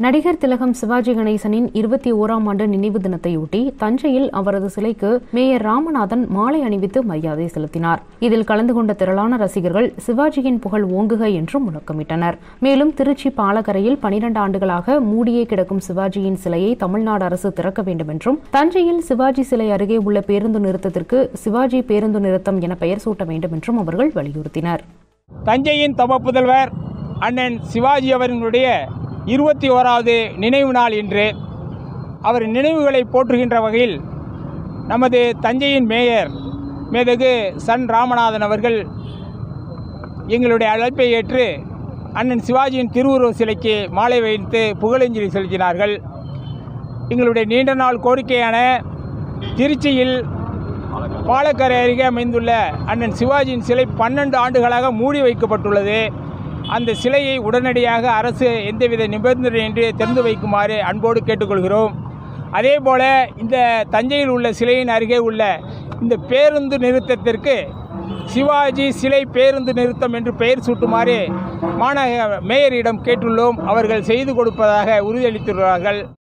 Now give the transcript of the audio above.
நடிகர் திலகம் சிவாஜி கணேசனின் இருபத்தி ஓராம் ஆண்டு நினைவு தினத்தையொட்டி தஞ்சையில் அவரது சிலைக்கு மேயர் ராமநாதன் மாலை அணிவித்து மரியாதை செலுத்தினார் இதில் கலந்து கொண்ட திரளான ரசிகர்கள் சிவாஜியின் புகழ் ஓங்குக என்று முழக்கமிட்டனர் மேலும் திருச்சி பாலக்கரையில் பனிரண்டு ஆண்டுகளாக மூடியே கிடக்கும் சிவாஜியின் சிலையை தமிழ்நாடு அரசு திறக்க வேண்டும் என்றும் தஞ்சையில் சிவாஜி சிலை அருகே உள்ள பேருந்து நிறுத்தத்திற்கு சிவாஜி பேருந்து நிறுத்தம் என பெயர் சூட்ட வேண்டும் என்றும் அவர்கள் வலியுறுத்தினர் தஞ்சையின் தவ புதல்வர் அண்ணன் சிவாஜி அவர்களுடைய இருபத்தி ஓராவது நினைவு நாள் இன்று அவர் நினைவுகளை போற்றுகின்ற வகையில் நமது தஞ்சையின் மேயர் மேதகு சன் ராமநாதன் அவர்கள் எங்களுடைய அழைப்பை ஏற்று அண்ணன் சிவாஜியின் திருவுருவ சிலைக்கு மாலை வைத்து புகழஞ்சலி செலுத்தினார்கள் எங்களுடைய நீண்ட நாள் கோரிக்கையான திருச்சியில் பாலக்கரை அருகே அமைந்துள்ள அண்ணன் சிவாஜியின் சிலை பன்னெண்டு ஆண்டுகளாக மூடி வைக்கப்பட்டுள்ளது அந்த சிலையை உடனடியாக அரசு எந்தவித நிபந்தனையின்றி திறந்து வைக்குமாறு அன்போடு கேட்டுக்கொள்கிறோம் அதே போல இந்த தஞ்சையில் உள்ள சிலையின் அருகே உள்ள இந்த பேருந்து நிறுத்தத்திற்கு சிவாஜி சிலை பேருந்து நிறுத்தம் என்று பெயர் சூட்டுமாறு மாநகர மேயரிடம் கேட்டுள்ளோம் அவர்கள் செய்து கொடுப்பதாக உறுதியளித்துள்ளார்கள்